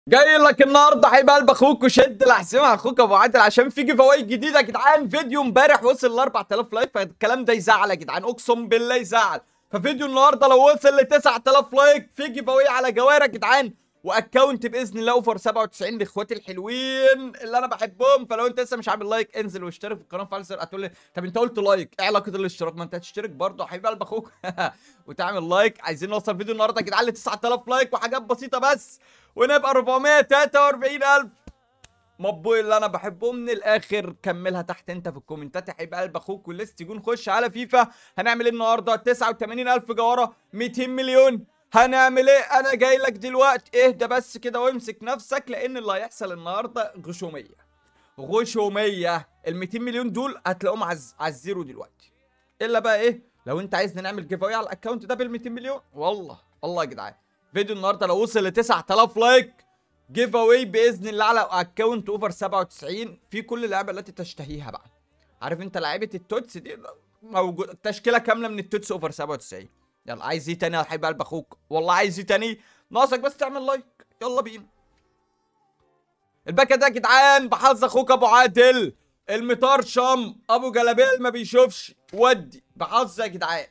جاي لك النهارده هيبقى قلب اخوك وشد الاحزمه اخوك ابو عادل عشان في جيف اواي جديد يا جدعان فيديو امبارح وصل ل 4000 لايك فالكلام ده يزعل يا جدعان اقسم بالله يزعل ففيديو النهارده لو وصل ل 9000 لايك في جيف اواي على جواهر يا جدعان واكونت باذن الله اوفر 97 لاخواتي الحلوين اللي انا بحبهم فلو انت لسه مش عامل لايك انزل واشترك في القناه وفعل الزر هتقول لي طب انت قلت لايك ايه علاقه الاشتراك ما انت هتشترك برضه حبيب قلب اخوك وتعمل لايك عايزين نوصل فيديو النهارده يا جدعان ل 9000 لايك وحاجات بسيطه بس ونبقى 443000 مبوي اللي انا بحبه من الاخر كملها تحت انت في الكومنتات يا حبيب قلب اخوك والليست يجون خش على فيفا هنعمل ايه النهارده 89000 جواره 200 مليون هنعمل ايه انا جاي لك دلوقتي اهدى بس كده وامسك نفسك لان اللي هيحصل النهارده غشوميه غشوميه ال 200 مليون دول هتلاقوهم على الز- على الزيرو دلوقتي الا بقى ايه لو انت عايزنا نعمل جيف اواي على الاكونت ده بال 200 مليون والله والله يا جدعان فيديو النهارده لو وصل ل 9000 لايك جيف اواي باذن الله على اكونت اوفر 97 في كل اللعبه التي تشتهيها بقى عارف انت لعيبه التوتس دي موجود تشكيله كامله من التوتس اوفر 97 يلا عايز ايه تاني يا حبيب قلب اخوك والله عايز ايه تاني ناقصك بس تعمل لايك يلا بينا الباكه ده يا جدعان بحظ اخوك ابو عادل المطرشم ابو جلابيل ما بيشوفش ودي بحظ يا جدعان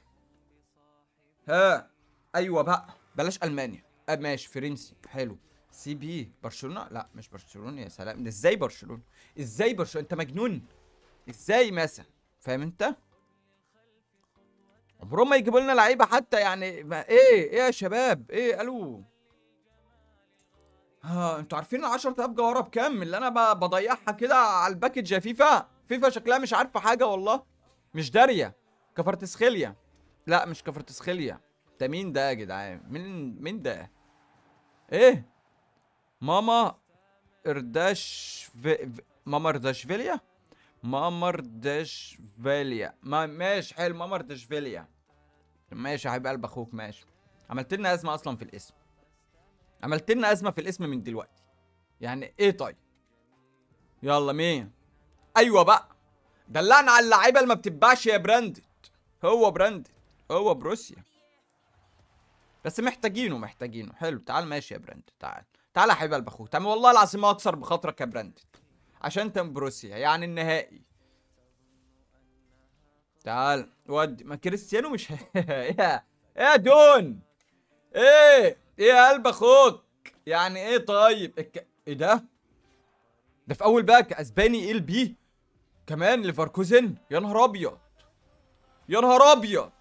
ها ايوه بقى بلاش المانيا آه ماشي فرنسي حلو سي بي برشلونه لا مش برشلونه يا سلام ده ازاي برشلونه ازاي برشلونه انت مجنون ازاي مثلا فاهم انت عمرهم ما يجيبوا لنا لعيبه حتى يعني ما ايه ايه يا شباب ايه قالوا ها انتوا عارفين ال 10000 جوهره بكام اللي انا ب- بضيعها كده على الباكج يا فيفا فيفا شكلها مش عارفه حاجه والله مش داريه كفرتسخيليا لا مش كفرتسخيليا ده مين ده يا جدعان مين مين ده ايه ماما ارداش في... في- ماما ارداشفيليا ماما ارداشفيليا ما ماشي حلو ماما ارداشفيليا ماشي يا حبيب قلب اخوك ماشي عملت لنا ازمه اصلا في الاسم عملت لنا ازمه في الاسم من دلوقتي يعني ايه طيب يلا مين ايوه بقى دلعنا على اللعيبه اللي ما بتتباعش يا براندد هو براندد هو بروسيا بس محتاجينه محتاجينه حلو تعال ماشي يا براند تعال تعال يا حبيب قلب اخوك تعال والله العظيم ما اكسر بخاطرك يا براند عشان انت من بروسيا يعني النهائي تعال ودي ما كريستيانو مش ايه يا- ايه يا دون ايه ايه يا قلب اخوك يعني ايه طيب الك... ايه ده ده في اول باك اسباني ال بي كمان ليفركوزن يا نهار ابيض يا نهار ابيض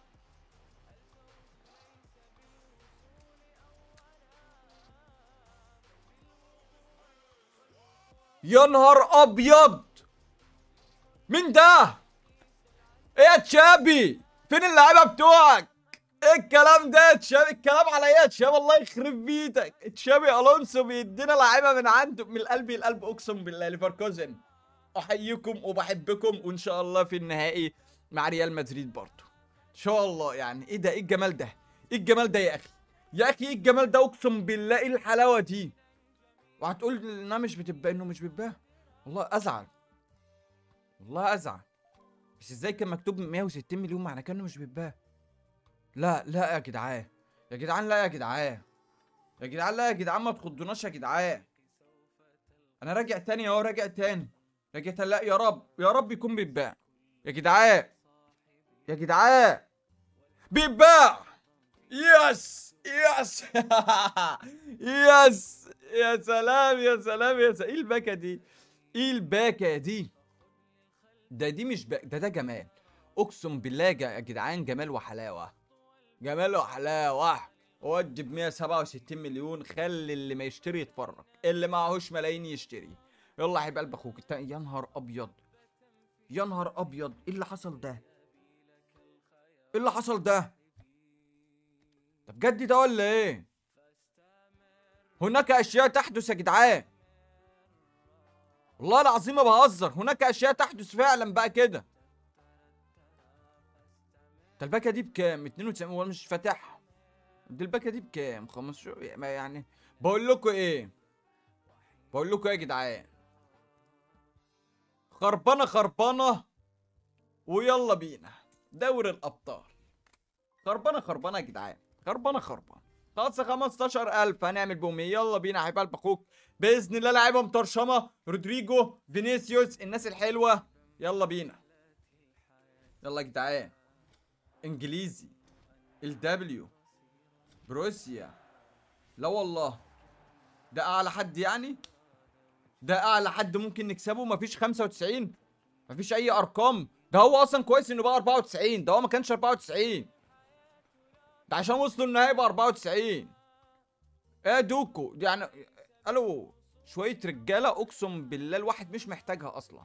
يا نهار ابيض مين ده ايه يا تشابي فين اللعيبه بتوعك ايه الكلام ده يا تشابي الكلام على ايه يا تشابي الله يخرب بيتك تشابي الونسو بيدينا لعيبه من عنده من القلب للقلب اقسم بالله ليفركوزن احييكم وبحبكم وان شاء الله في النهائي مع ريال مدريد برضه ان شاء الله يعني ايه ده ايه الجمال ده ايه الجمال ده يا اخي يا اخي ايه الجمال ده اقسم بالله ايه الحلاوه دي وهتقول انها مش بتبقى انه مش بتباع والله ازعل والله ازعل بس ازاي كان مكتوب 160 مليون معنى كانه مش بيتباع لا لا يا جدعان يا جدعان لا يا جدعان يا جدعان لا يا جدعان ما تخضوناش يا جدعان انا راجع تاني اهو راجع تاني راجع تاني لا يا رب يا رب يكون بيتباع يا جدعان يا جدعان بيتباع يس يس يس يا سلام يا سلام يا سلام ايه الباكه دي ايه الباكه دي ده دي مش باك ده ده جمال اقسم بالله يا يا جدعان جمال وحلاوه جمال وحلاوه ودي ب 167 مليون خلي اللي ما يشتري يتفرج اللي معهوش ملايين يشتري يلا يا حبيب قلب اخوك التا- يا نهار ابيض يا نهار ابيض ايه اللي حصل ده ايه اللي حصل ده ده بجد ده ولا ايه هناك اشياء تحدث يا جدعان والله العظيم ما بهزر هناك اشياء تحدث فعلا بقى كده ده الباكه دي بكام 92 هو مش فاتحها دي الباكه دي بكام 15 ما يعني بقول لكم ايه بقول لكم ايه يا جدعان خربانه خربانه ويلا بينا دوري الابطال خربانه خربانه يا جدعان خربانه خربانه خلاص 15000 هنعمل بهم ايه يلا بينا يا حبيب قلب اخوك باذن الله لعيبه مطرشمه رودريجو فينيسيوس الناس الحلوه يلا بينا يلا يا جدعان انجليزي الدبليو بروسيا لا والله ده اعلى حد يعني ده اعلى حد ممكن نكسبه مفيش 95 مفيش اي ارقام ده هو اصلا كويس انه بقى 94 ده هو ما كانش 94 ده عشان وصلوا النهائي بقى 94 ايه دوكو دي يعني الو شويه رجاله اقسم بالله الواحد مش محتاجها اصلا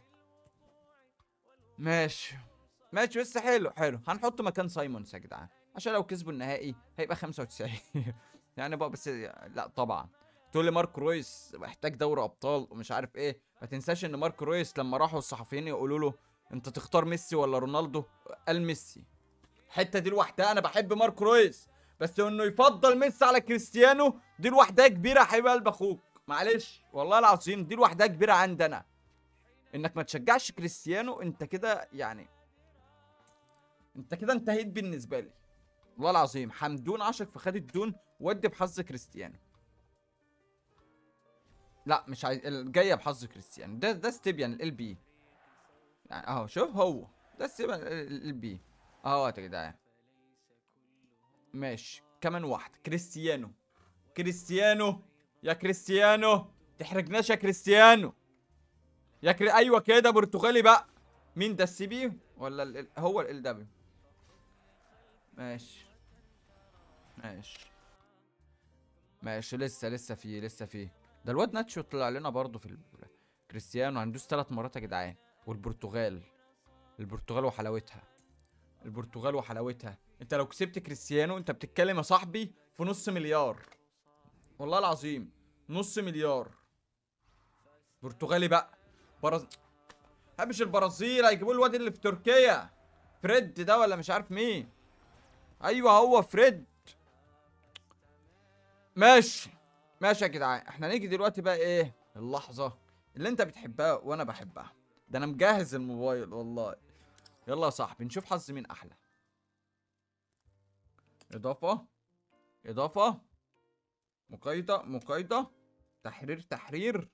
ماشي ماشي بس حلو حلو هنحط مكان سايمونز يا جدعان عشان لو كسبوا النهائي هيبقى 95 يعني بقى بس لا طبعا تقول لي مارك رويس محتاج دوري ابطال ومش عارف ايه ما تنساش ان مارك رويس لما راحوا الصحفيين يقولوا له انت تختار ميسي ولا رونالدو قال ميسي الحته دي لوحدها انا بحب مارك رويس بس انه يفضل ميسي على كريستيانو دي لوحدها كبيره يا حبيب قلب اخوك معلش والله العظيم دي لوحدها كبيره عندنا انك ما تشجعش كريستيانو انت كده يعني انت كده انتهيت بالنسبه لي والله العظيم حمدون عشق في خد الدون ودي بحظ كريستيانو لا مش عايز الجايه بحظ كريستيانو ده ده ستيبيان ال بي يعني اهو شوف هو ده ستيبيان ال بي اهو يا جدعان ماشي كمان واحد كريستيانو كريستيانو يا كريستيانو تحرجناش يا كريستيانو يا كري... ايوه كده برتغالي بقى مين ده السي بي ولا ال... ال- هو ال دبليو ماشي ماشي ماشي لسه لسه في لسه في ده الواد ناتشو طلع لنا برضه في ال... كريستيانو هندوس ثلاث مرات يا جدعان والبرتغال البرتغال وحلاوتها البرتغال وحلاوتها انت لو كسبت كريستيانو انت بتتكلم يا صاحبي في نص مليار والله العظيم نص مليار برتغالي بقى برز مش البرازيل هيجيبوا الواد اللي في تركيا فريد ده ولا مش عارف مين ايوه هو فريد ماشي ماشي يا جدعان احنا نيجي دلوقتي بقى ايه اللحظه اللي انت بتحبها وانا بحبها ده انا مجهز الموبايل والله يلا يا صاحبي نشوف حظ مين احلى اضافه اضافه مقايضه مقايضه تحرير تحرير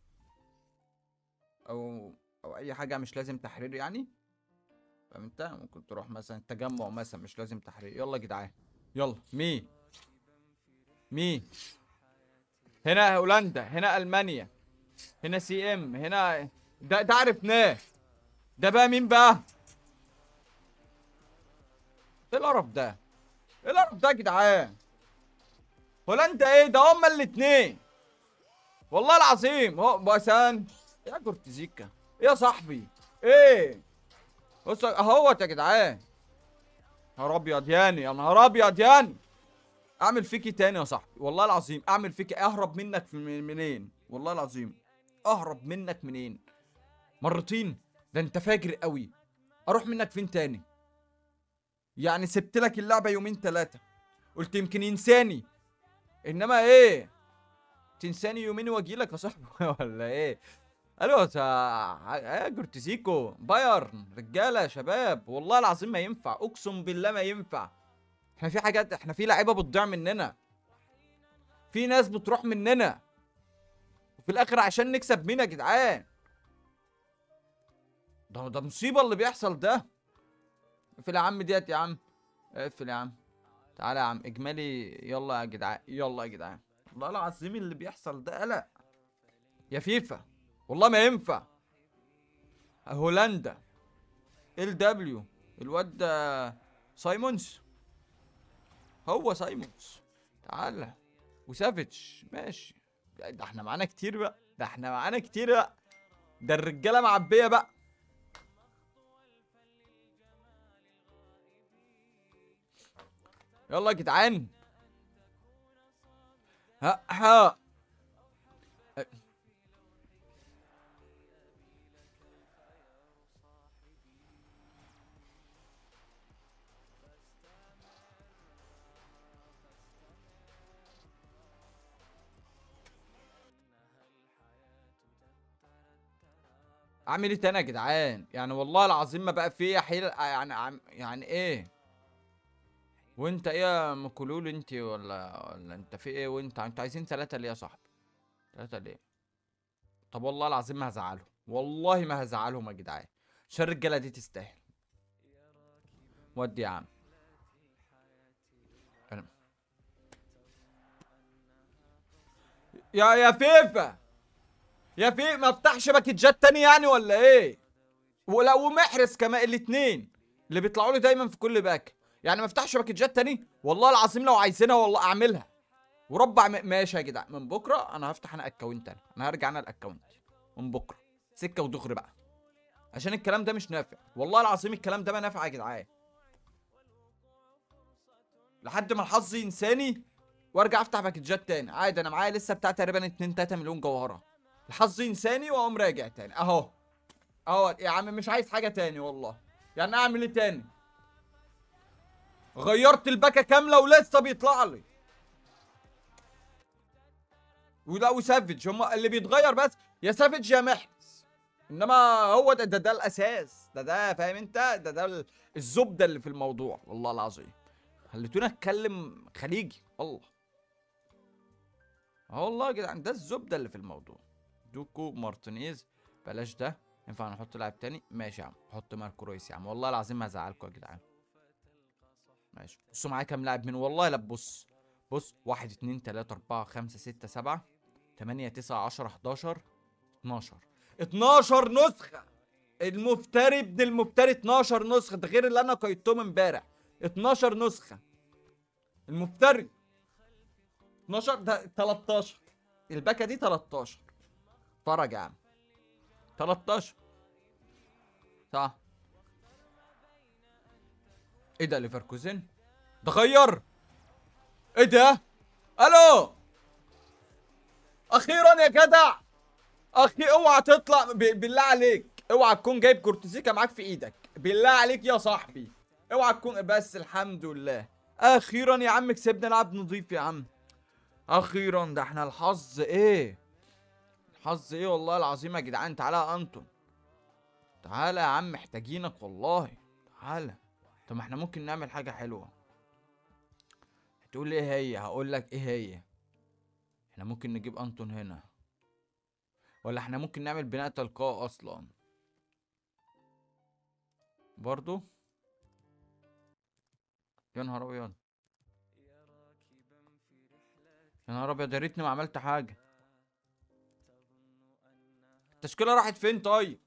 او او اي حاجه مش لازم تحرير يعني فاهم انت ممكن تروح مثلا تجمع مثلا مش لازم تحرير يلا يا جدعان يلا مين مين هنا هولندا هنا المانيا هنا سي ام هنا ده ده عرفناه ده بقى مين بقى ايه القرف ده ايه القرف ده يا جدعان هولندا ايه ده هما الاتنين والله العظيم هو مثلا يا كورتيزيكا ايه يا صاحبي ايه بص اهوت يا جدعان نهار ابيض ياني يا نهار ابيض ياني اعمل فيكي تاني يا صاحبي والله العظيم اعمل فيكي اهرب منك في من- منين والله العظيم اهرب منك منين مرتين ده انت فاجر قوي اروح منك فين تاني يعني سبت لك اللعبه يومين ثلاثه قلت يمكن ينساني انما ايه تنساني يومين واجي لك يا صاحبي ولا ايه الو تا يا جورتيزيكو بايرن رجاله يا شباب والله العظيم ما ينفع اقسم بالله ما ينفع احنا في حاجات احنا في لعيبه بتضيع مننا في ناس بتروح مننا وفي الاخر عشان نكسب مين يا جدعان ده ده مصيبه اللي بيحصل ده اقفل يا عم ديت يا عم اقفل يا عم تعالى يا عم اجمالي يلا يا جدعان يلا يا جدعان والله العظيم اللي بيحصل ده قلق يا فيفا والله ما ينفع هولندا ال دبليو الواد ده سايمونز هو سايمونز تعالى وسافيتش ماشي ده ده احنا معانا كتير بقى ده احنا معانا كتير بقى ده الرجاله معبيه بقى يلا يا جدعان ها ها اعمل ايه تاني يا جدعان يعني والله العظيم ما بقى فيا حيل يعني عم- يعني ايه وانت ايه يا مكلول انت ولا ولا انت في ايه وانت انت عايزين ثلاثة ليه يا صاحبي ثلاثة ليه طب والله العظيم ما هزعلهم والله ما هزعلهم يا جدعان عشان الرجالة دي تستاهل ودي يا عم أنا- يا يا فيفا يا في ما افتحش باكجات تاني يعني ولا ايه ولا ومحرز كمان الاتنين اللي بيطلعوا لي دايما في كل باك يعني ما افتحش باكجات تاني والله العظيم لو عايزينها والله اعملها وربع م... ماشي يا جدع من بكره انا هفتح انا اكونت انا انا هرجع انا الاكونت من بكره سكه ودغري بقى عشان الكلام ده مش نافع والله العظيم الكلام ده ما نافع يا جدعان لحد ما الحظ ينساني وارجع افتح باكجات تاني عادي انا معايا لسه بتاع تقريبا 2 3 مليون جوهره الحظ ينساني واقوم راجع تاني اهو اهو يا عم مش عايز حاجه تاني والله يعني اعمل ايه تاني غيرت الباكه كامله ولسه بيطلع لي ولا وسافج هم اللي بيتغير بس يا سافج يا محرز انما هو ده ده, ده الاساس ده ده فاهم انت ده ده ال- الزبده اللي في الموضوع والله العظيم خليتوني اتكلم خليجي والله اه والله يا جدعان ده الزبده اللي في الموضوع دوكو مارتينيز بلاش ده ينفع نحط لاعب تاني ماشي يا عم حط ماركو رويس يا عم والله العظيم ما هزعلكوا يا جدعان ماشي بصوا معايا كام لاعب من والله لا بص بص واحد اتنين تلاتة أربعة خمسة ستة سبعة تمانية تسعة عشرة حداشر اتناشر اتناشر نسخة المفتري ابن المفتري 12 نسخة ده غير اللي أنا قيدتهم امبارح 12 نسخة المفتري 12 ده 13 الباكة دي 13 فرج يا عم 13 صح ايه ده ليفركوزن ده غير ايه ده الو اخيرا يا جدع اخي اوعى تطلع ب- بالله عليك اوعى تكون جايب كورتيزيكا معاك في ايدك بالله عليك يا صاحبي اوعى تكون بس الحمد لله اخيرا يا عم كسبنا لعب نضيف يا عم اخيرا ده احنا الحظ ايه الحظ ايه والله العظيم يا جدعان تعالى يا انطون تعالى يا عم محتاجينك والله تعالى طب ما احنا ممكن نعمل حاجة حلوة هتقول لي ايه هي هقول لك ايه هي احنا ممكن نجيب انطون هنا ولا احنا ممكن نعمل بناء تلقائي اصلا برضو يا نهار ابيض يا نهار ابيض يا ريتني ما عملت حاجه التشكيله راحت فين طيب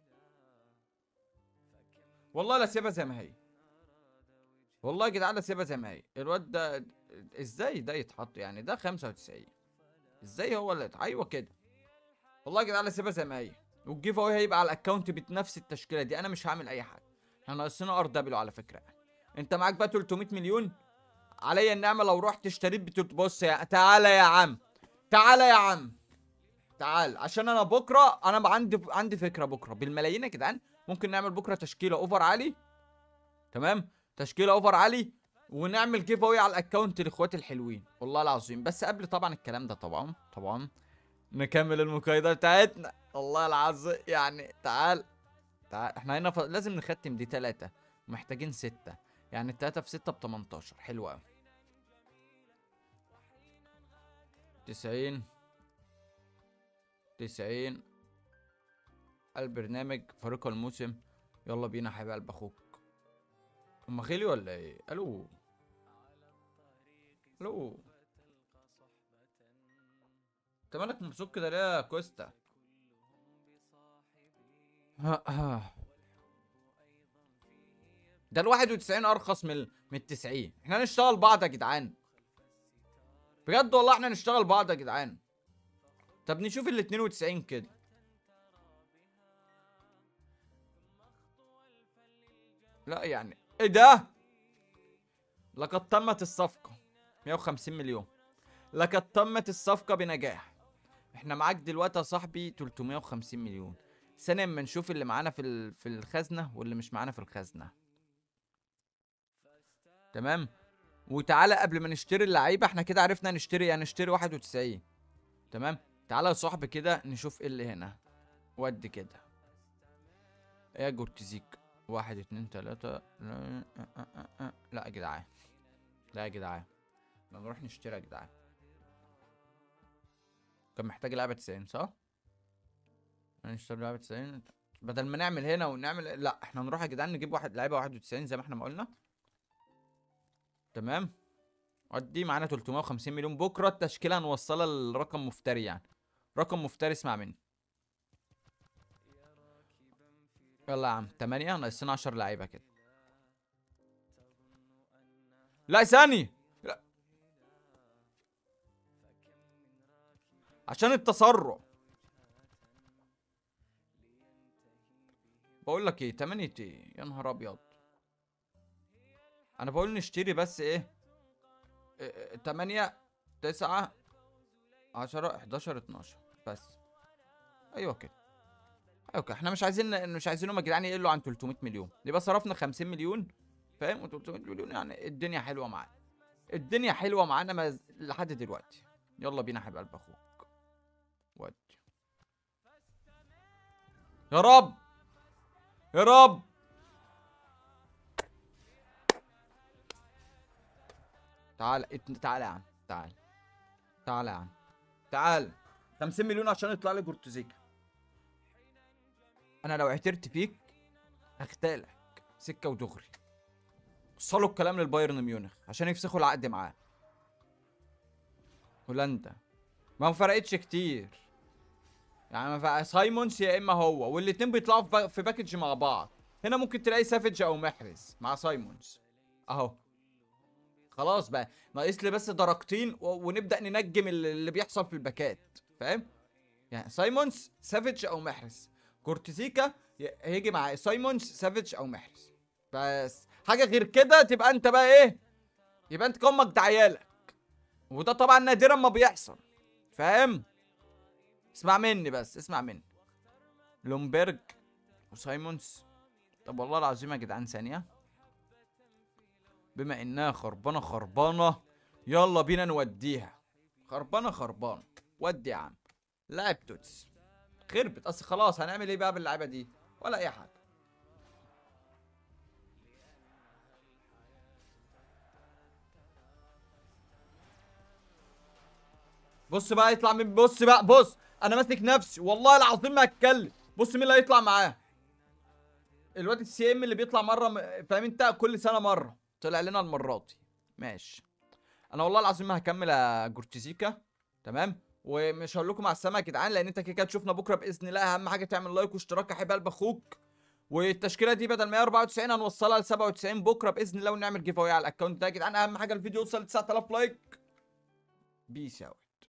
والله لا سيبها زي ما هي والله يا جدعان لا سيبها زي ما هي الواد ده ازاي ده يتحط يعني ده 95 ازاي هو اللي ايوه كده والله يا جدعان لا سيبها زي ما هي والجيف اواي هيبقى على الاكونت بنفس التشكيله دي انا مش هعمل اي حاجه احنا ناقصنا ار دبليو على فكره انت معاك بقى 300 مليون عليا النعمه لو رحت اشتريت بتلت بص يا تعالى يا عم تعالى يا عم تعال عشان انا بكره انا بقى عندي عندي فكره بكره بالملايين يا جدعان ممكن نعمل بكره تشكيله اوفر عالي تمام تشكيله اوفر عالي ونعمل جيف اواي على الاكونت لاخواتي الحلوين والله العظيم بس قبل طبعا الكلام ده طبعا طبعا نكمل المقايضه بتاعتنا والله العظيم يعني تعال تعال احنا هنا ف... لازم نختم دي تلاتة محتاجين ستة يعني التلاتة في ستة ب 18 حلو قوي تسعين تسعين البرنامج فريق الموسم يلا بينا يا حبيب قلب اخوك هما غلي ولا ايه الو الو انت مالك مبسوط كده ليه يا كوستا ده ال 91 ارخص من ال- من ال 90 احنا نشتغل بعض يا جدعان بجد والله احنا نشتغل بعض يا جدعان طب نشوف ال 92 كده لا يعني ايه ده لقد تمت الصفقة 150 مليون لقد تمت الصفقة بنجاح احنا معاك دلوقتي يا صاحبي 350 مليون ثانيا اما نشوف اللي معانا في ال- في الخزنة واللي مش معانا في الخزنة تمام وتعالى قبل ما نشتري اللعيبة احنا كده عرفنا نشتري يعني نشتري 91 تمام تعالى يا صاحبي كده نشوف ايه اللي هنا ودي كده ايه يا جورتزيك واحد اتنين تلاتة لا لا يا جدعان لا يا جدعان احنا نروح نشتري يا جدعان كان محتاج لعبة 90 صح؟ نشتري لعبة 90 بدل ما نعمل هنا ونعمل لا احنا نروح يا جدعان نجيب واحد لعيبة 91 زي ما احنا ما قلنا تمام ودي معانا 350 مليون بكرة التشكيلة هنوصلها لرقم مفتري يعني رقم مفتري اسمع مني يلا يا عم 8 ناقصين 10 لعيبة كده لا ثاني لا عشان التسرع بقول لك ايه 8 ايه يا نهار ابيض انا بقول نشتري بس ايه 8 9 10 11 12 بس ايوه كده ايوه كده احنا مش عايزين مش عايزينهم يا جدعان يقلوا عن 300 مليون يبقى صرفنا 50 مليون فاهم و300 مليون يعني الدنيا حلوه معانا الدنيا حلوه معانا ما لحد دلوقتي يلا بينا يا حبيب قلب اخوك ودي يا رب يا رب تعال ات- تعال يا عم تعال تعال يا عم تعال 50 مليون عشان يطلع لي جورتوزيكا انا لو اعترت فيك هختالك سكه ودغري وصلوا الكلام للبايرن ميونخ عشان يفسخوا العقد معاه هولندا ما فرقتش كتير يعني ما فرق سايمونز يا اما هو والاتنين بيطلعوا في با- في باكج مع بعض هنا ممكن تلاقي سافيج او محرز مع سايمونز اهو خلاص بقى ناقص لي بس درجتين و... ونبدا ننجم اللي اللي بيحصل في الباكات فاهم يعني سايمونز سافيج او محرز كورتيزيكا ي- هيجي مع سايمونز سافيج او محرز بس حاجه غير كده تبقى انت بقى ايه يبقى انت كمك ده عيالك وده طبعا نادرا ما بيحصل فاهم اسمع مني بس اسمع مني لومبرج وسايمونز طب والله العظيم يا جدعان ثانيه بما انها خربانه خربانه يلا بينا نوديها خربانه خربانه ودي يا عم لاعب توتس خربت اصل خلاص هنعمل ايه بقى باللعيبه دي ولا اي حاجه بص بقى يطلع مين بص بقى بص انا ماسك نفسي والله العظيم ما هتكلم بص مين اللي هيطلع معاه الواد السي ام اللي بيطلع مره م- فاهم انت كل سنه مره طلع لنا المره دي ماشي انا والله العظيم ما هكمل يا جورتيزيكا تمام ومش هقول لكم على السما يا جدعان لان انت كده كده تشوفنا بكره باذن الله اهم حاجه تعمل لايك واشتراك يا حبيب قلب اخوك والتشكيله دي بدل ما هي 94 هنوصلها ل 97 بكره باذن الله ونعمل جيف اواي على الاكونت ده يا جدعان اهم حاجه الفيديو يوصل ل 9000 لايك بيس اوي